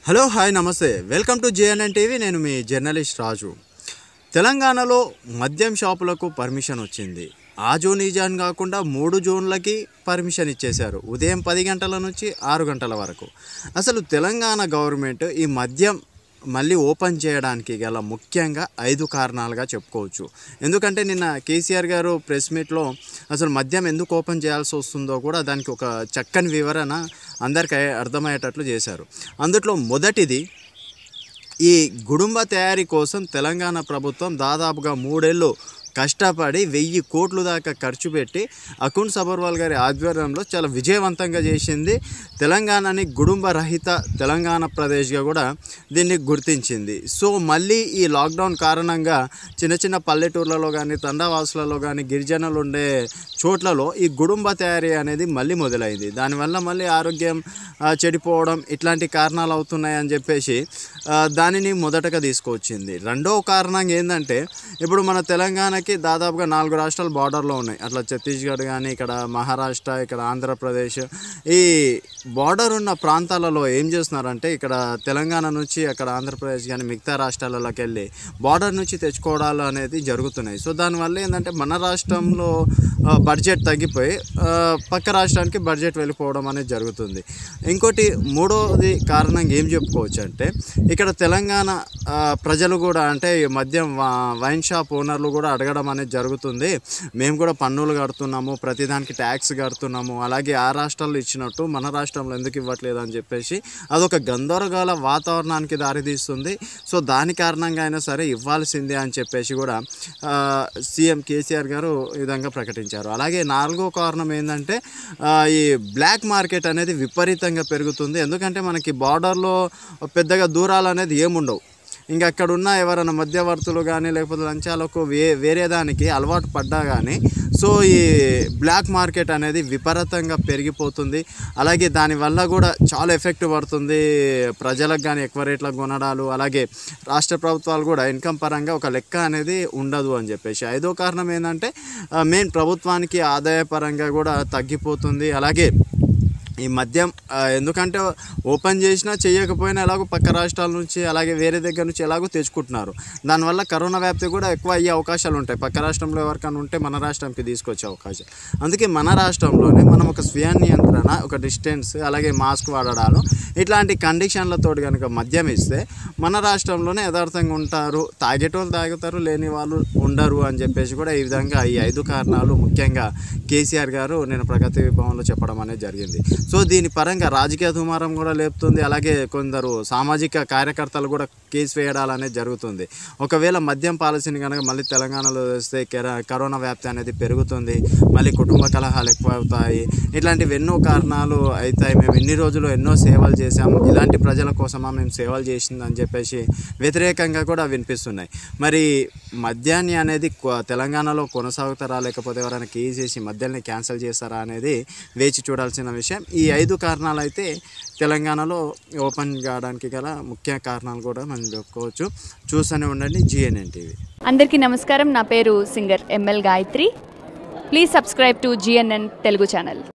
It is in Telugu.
హలో హాయ్ నమస్తే వెల్కమ్ టు జేఎన్ఎన్ టీవీ నేను మీ జర్నలిస్ట్ రాజు తెలంగాణలో మద్యం షాపులకు పర్మిషన్ వచ్చింది ఆ జోన్ ఈ జోన్ కాకుండా మూడు జోన్లకి పర్మిషన్ ఇచ్చేశారు ఉదయం పది గంటల నుంచి ఆరు గంటల వరకు అసలు తెలంగాణ గవర్నమెంట్ ఈ మద్యం మళ్ళీ ఓపెన్ చేయడానికి గల ముఖ్యంగా ఐదు కారణాలుగా చెప్పుకోవచ్చు ఎందుకంటే నిన్న కేసీఆర్ గారు ప్రెస్ మీట్లో అసలు మద్యం ఎందుకు ఓపెన్ చేయాల్సి వస్తుందో కూడా దానికి ఒక చక్కని వివరణ అందరికీ అర్థమయ్యేటట్లు చేశారు అందుట్లో మొదటిది ఈ గుడుంబ తయారీ కోసం తెలంగాణ ప్రభుత్వం దాదాపుగా మూడేళ్ళు కష్టపడి వెయ్యి కోట్లు దాకా ఖర్చు పెట్టి అకున్ సబర్వాల్ గారి ఆధ్వర్యంలో చాలా విజయవంతంగా చేసింది తెలంగాణని గుడుంబ రహిత తెలంగాణ ప్రదేశ్గా కూడా దీన్ని గుర్తించింది సో మళ్ళీ ఈ లాక్డౌన్ కారణంగా చిన్న చిన్న పల్లెటూర్లలో కానీ తండావాసులలో కానీ గిరిజనులు ఉండే చోట్లలో ఈ గుడుంబ తయారీ అనేది మళ్ళీ మొదలైంది దానివల్ల మళ్ళీ ఆరోగ్యం ఆ, చెడిపోవడం ఇట్లాంటి కారణాలు అవుతున్నాయని చెప్పేసి ఆ, దానిని మొదటగా తీసుకొచ్చింది రెండో కారణం ఏంటంటే ఇప్పుడు మన తెలంగాణకి దాదాపుగా నాలుగు రాష్ట్రాలు బార్డర్లో ఉన్నాయి అట్లా ఛత్తీస్గఢ్ కానీ ఇక్కడ మహారాష్ట్ర ఇక్కడ ఆంధ్రప్రదేశ్ ఈ బార్డర్ ఉన్న ప్రాంతాలలో ఏం చేస్తున్నారంటే ఇక్కడ తెలంగాణ నుంచి అక్కడ ఆంధ్రప్రదేశ్ కానీ మిగతా రాష్ట్రాలలోకి వెళ్ళి బార్డర్ నుంచి తెచ్చుకోవడాలు అనేది జరుగుతున్నాయి సో దానివల్ల ఏంటంటే మన రాష్ట్రంలో ఆ, బడ్జెట్ తగ్గిపోయి ఆ, పక్క రాష్ట్రానికి బడ్జెట్ వెళ్ళిపోవడం అనేది జరుగుతుంది ఇంకోటి మూడోది కారణం ఏం చెప్పుకోవచ్చు అంటే ఇక్కడ తెలంగాణ ఆ, ప్రజలు కూడా అంటే ఈ మద్యం వా- వైన్ షాప్ ఓనర్లు కూడా అడగడం అనేది జరుగుతుంది మేము కూడా పన్నులు కడుతున్నాము ప్రతిదానికి ట్యాక్స్ కడుతున్నాము అలాగే ఆ రాష్ట్రాల్లో ఇచ్చినట్టు మన రాష్ట్రంలో ఎందుకు ఇవ్వట్లేదు అని చెప్పేసి అదొక గందరగోళ వాతావరణానికి దారితీస్తుంది సో దాని కారణంగా అయినా సరే ఇవ్వాల్సిందే అని చెప్పేసి కూడా ఆ, సీఎం కేసీఆర్ గారు ఈ విధంగా ప్రకటించారు అలాగే నాలుగో కారణం ఏంటంటే ఆ, ఈ బ్లాక్ మార్కెట్ అనేది విపరీతంగా పెరుగుతుంది ఎందుకంటే మనకి బార్డర్లో పెద్దగా దూరాలు అనేది ఏముండవు ఇంకా అక్కడ ఉన్న ఎవరైనా మధ్యవర్తులు కానీ లేకపోతే లంచాలకు వే వేరే దానికి అలవాటు పడ్డా కానీ సో ఈ బ్లాక్ మార్కెట్ అనేది విపరీతంగా పెరిగిపోతుంది అలాగే దానివల్ల కూడా చాలా ఎఫెక్ట్ పడుతుంది ప్రజలకు కానీ ఎక్కువ రేట్లకు కొనడాలు అలాగే రాష్ట్ర ప్రభుత్వాలు కూడా ఇన్కమ్ పరంగా ఒక లెక్క అనేది ఉండదు అని చెప్పేసి ఐదో కారణం ఏంటంటే మెయిన్ ప్రభుత్వానికి ఆదాయ పరంగా కూడా తగ్గిపోతుంది అలాగే ఈ మద్యం ఆ, ఎందుకంటే ఓపెన్ చేసినా చేయకపోయినా ఎలాగో పక్క రాష్ట్రాల నుంచి అలాగే వేరే దగ్గర నుంచి ఎలాగో తెచ్చుకుంటున్నారు దానివల్ల కరోనా వ్యాప్తి కూడా ఎక్కువ అయ్యే అవకాశాలు ఉంటాయి పక్క రాష్ట్రంలో ఎవరికైనా ఉంటే మన రాష్ట్రంకి తీసుకొచ్చే అవకాశం అందుకే మన రాష్ట్రంలోనే మనం ఒక స్వీయ నియంత్రణ ఒక డిస్టెన్స్ అలాగే మాస్క్ వాడడాలు ఇట్లాంటి కండిషన్లతో కనుక మద్యం ఇస్తే మన రాష్ట్రంలోనే యథార్థంగా ఉంటారు తాగేటోళ్ళు తాగుతారు లేని వాళ్ళు ఉండరు అని చెప్పేసి కూడా ఈ విధంగా ఈ ఐదు కారణాలు ముఖ్యంగా కేసీఆర్ గారు నేను ప్రగతి భవన్లో చెప్పడం అనేది జరిగింది సో దీని పరంగా రాజకీయ దుమారం కూడా లేపుతుంది అలాగే కొందరు సామాజిక కార్యకర్తలు కూడా కేసు వేయడాలు అనేది జరుగుతుంది ఒకవేళ మద్యం పాలసీని కనుక మళ్ళీ తెలంగాణలో వేస్తే కెర- కరోనా వ్యాప్తి అనేది పెరుగుతుంది మళ్ళీ కుటుంబ కలహాలు ఎక్కువ అవుతాయి ఇట్లాంటివి ఎన్నో కారణాలు అవుతాయి మేము ఎన్ని రోజులు ఎన్నో సేవలు చేశాము ఇలాంటి ప్రజల కోసమా మేము సేవలు చేసిందని చెప్పేసి వ్యతిరేకంగా కూడా వినిపిస్తున్నాయి మరి మద్యాన్ని అనేది కొ- తెలంగాణలో కొనసాగుతారా లేకపోతే ఎవరైనా కేసు చేసి మద్యాన్ని క్యాన్సిల్ చేస్తారా అనేది వేచి చూడాల్సిన విషయం ఈ ఐదు కారణాలు అయితే తెలంగాణలో ఓపెన్ కావడానికి గల ముఖ్య కారణాలు కూడా మనం చెప్పుకోవచ్చు చూస్తూనే ఉండండి జిఎన్ఎన్ టీవీ అందరికీ నమస్కారం నా పేరు singer ML Gayatri please subscribe to GNN Telugu channel